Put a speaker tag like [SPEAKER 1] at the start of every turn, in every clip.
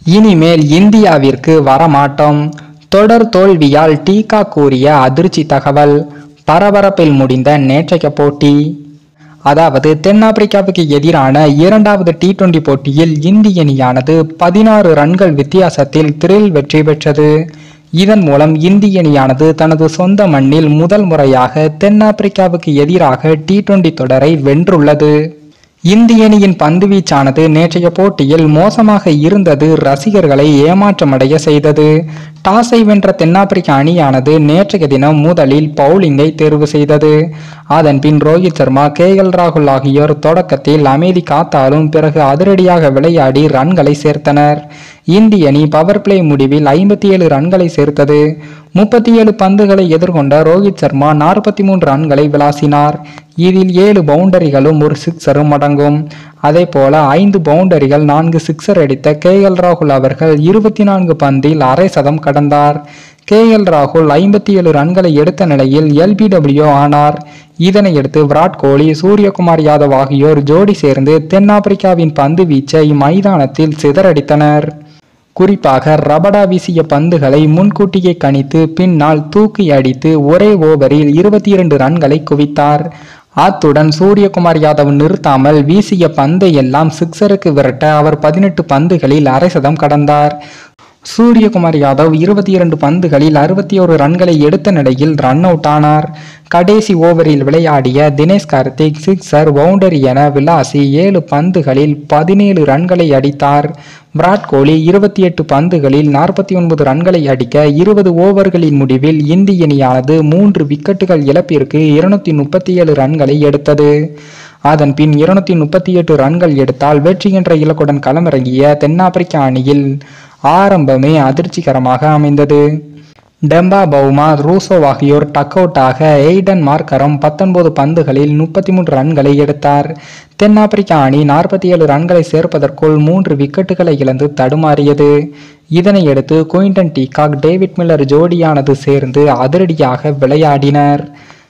[SPEAKER 1] இனிமேல் இந்தியாவிற்கு வரமாட்டோம் தொடர் தோல்வியால் டீகா கூறிய அதிர்ச்சி தகவல் பரபரப்பில் முடிந்த நேற்றைய போட்டி அதாவது தென்னாப்பிரிக்காவுக்கு எதிரான இரண்டாவது டி டுவெண்டி போட்டியில் இந்திய அணியானது பதினாறு ரன்கள் வித்தியாசத்தில் த்ரில் வெற்றி பெற்றது இதன் மூலம் இந்திய அணியானது தனது சொந்த மண்ணில் முதல் முறையாக தென்னாப்பிரிக்காவுக்கு எதிராக டி டுவெண்டி தொடரை வென்றுள்ளது இந்திய அணியின் பந்துவீச்சானது நேற்றைய போட்டியில் மோசமாக இருந்தது ரசிகர்களை ஏமாற்றமடைய செய்தது டாஸை வென்ற தென்னாப்பிரிக்க அணியானது நேற்றைய தினம் முதலில் பவுலிங்கை தேர்வு செய்தது அதன் பின் ரோஹித் சர்மா கே எல் ராகுல் ஆகியோர் தொடக்கத்தில் அமைதி காத்தாலும் பிறகு அதிரடியாக விளையாடி ரன்களை சேர்த்தனர் இந்திய அணி பவர் பிளே முடிவில் ஐம்பத்தி ஏழு ரன்களை சேர்த்தது முப்பத்தி ஏழு பந்துகளை எதிர்கொண்ட ரோஹித் சர்மா நாற்பத்தி மூன்று ரன்களை விளாசினார் இதில் ஏழு பவுண்டரிகளும் ஒரு சிக்ஸரும் அடங்கும் அதே போல ஐந்து பவுண்டரிகள் நான்கு சிக்ஸர் அடித்த கே எல் ராகுல் அவர்கள் இருபத்தி நான்கு பந்தில் அரை சதம் கடந்தார் கே எல் ராகுல் ஐம்பத்தி ஏழு ரன்களை எடுத்த நிலையில் எல்பிடபிள்யூ ஆனார் இதனையடுத்து விராட் கோலி சூரியகுமார் யாதவ் ஆகியோர் ஜோடி சேர்ந்து தென்னாப்பிரிக்காவின் பந்து வீச்சை மைதானத்தில் சிதறடித்தனர் குறிப்பாக ரபடா வீசிய பந்துகளை முன்கூட்டியே கணித்து பின்னால் தூக்கி அடித்து ஒரே ஓவரில் இருபத்தி இரண்டு ரன்களை குவித்தார் அத்துடன் சூரியகுமார் யாதவ் நிறுத்தாமல் வீசிய பந்தை எல்லாம் சிக்ஸருக்கு விரட்ட அவர் பதினெட்டு பந்துகளில் அரை சதம் கடந்தார் சூரியகுமார் யாதவ் இருபத்தி இரண்டு பந்துகளில் அறுபத்தி ஒரு ரன்களை எடுத்த நிலையில் ரன் அவுட் ஆனார் கடைசி ஓவரில் விளையாடிய தினேஷ் கார்த்திக் சிக்ஸர் பவுண்டரி என விளாசி ஏழு பந்துகளில் பதினேழு ரன்களை அடித்தார் விராட் கோலி இருபத்தி எட்டு பந்துகளில் நாற்பத்தி ஒன்பது ரன்களை அடிக்க இருபது ஓவர்களின் முடிவில் இந்திய அணியானது மூன்று விக்கெட்டுகள் இழப்பிற்கு இருநூத்தி முப்பத்தி ஏழு ரன்களை எடுத்தது அதன் பின் இருநூத்தி முப்பத்தி எட்டு ரன்கள் எடுத்தால் வெற்றி என்ற இலக்குடன் களமிறங்கிய தென்னாப்பிரிக்க அணியில் ஆரம்பமே அதிர்ச்சிகரமாக அமைந்தது டெம்பா பவுமா ரூசோ ஆகியோர் டக் அவுட்டாக எய்டன் மார்க்கரம் பத்தொன்பது பந்துகளில் முப்பத்தி மூன்று ரன்களை எடுத்தார் தென்னாப்பிரிக்க அணி நாற்பத்தி ஏழு ரன்களை சேர்ப்பதற்குள் மூன்று விக்கெட்டுகளை இழந்து தடுமாறியது இதனையடுத்து குயின்டன் டீகாக் டேவிட் மில்லர் ஜோடியானது சேர்ந்து அதிரடியாக விளையாடினர்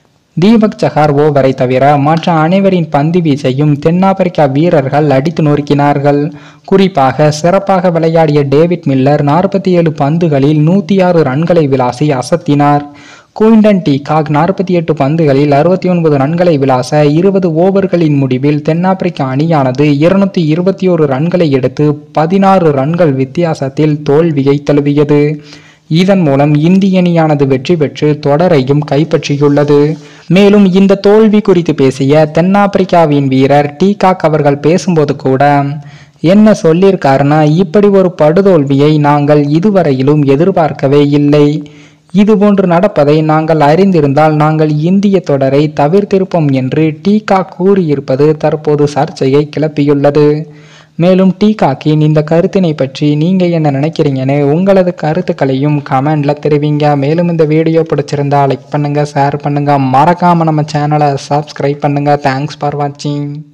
[SPEAKER 1] தீபக் சஹார் ஓவரை தவிர மற்ற அனைவரின் பந்து வீச்சையும் தென்னாப்பிரிக்கா வீரர்கள் அடித்து நொறுக்கினார்கள் குறிப்பாக சிறப்பாக விளையாடிய டேவிட் மில்லர் நாற்பத்தி ஏழு பந்துகளில் நூற்றி ஆறு ரன்களை விளாசி அசத்தினார் குயின்டன் டீகாக் நாற்பத்தி எட்டு பந்துகளில் அறுபத்தி ஒன்பது ரன்களை விளாச இருபது ஓவர்களின் முடிவில் தென்னாப்பிரிக்க அணியானது இருநூத்தி இருபத்தி ஒரு ரன்களை எடுத்து பதினாறு ரன்கள் வித்தியாசத்தில் தோல்வியை தழுவியது இதன் மூலம் இந்திய அணியானது வெற்றி பெற்று தொடரையும் கைப்பற்றியுள்ளது மேலும் இந்த தோல்வி குறித்து பேசிய தென்னாப்பிரிக்காவின் வீரர் டீகாக் அவர்கள் பேசும்போது கூட என்ன சொல்லியிருக்காருன்னா இப்படி ஒரு படுதோல்வியை நாங்கள் இதுவரையிலும் எதிர்பார்க்கவே இல்லை இதுபோன்று நடப்பதை நாங்கள் அறிந்திருந்தால் நாங்கள் இந்திய தொடரை தவிர்த்திருப்போம் என்று டீகா கூறியிருப்பது தற்போது சர்ச்சையை கிளப்பியுள்ளது மேலும் டீகாக்கின் இந்த கருத்தினை பற்றி நீங்க என்ன நினைக்கிறீங்கன்னு உங்களது கருத்துக்களையும் கமெண்ட்ல தெரிவிங்க மேலும் இந்த வீடியோ பிடிச்சிருந்தா லைக் பண்ணுங்க ஷேர் பண்ணுங்க மறக்காம நம்ம சேனலை சப்ஸ்கிரைப் பண்ணுங்க தேங்க்ஸ் ஃபார் வாட்சிங்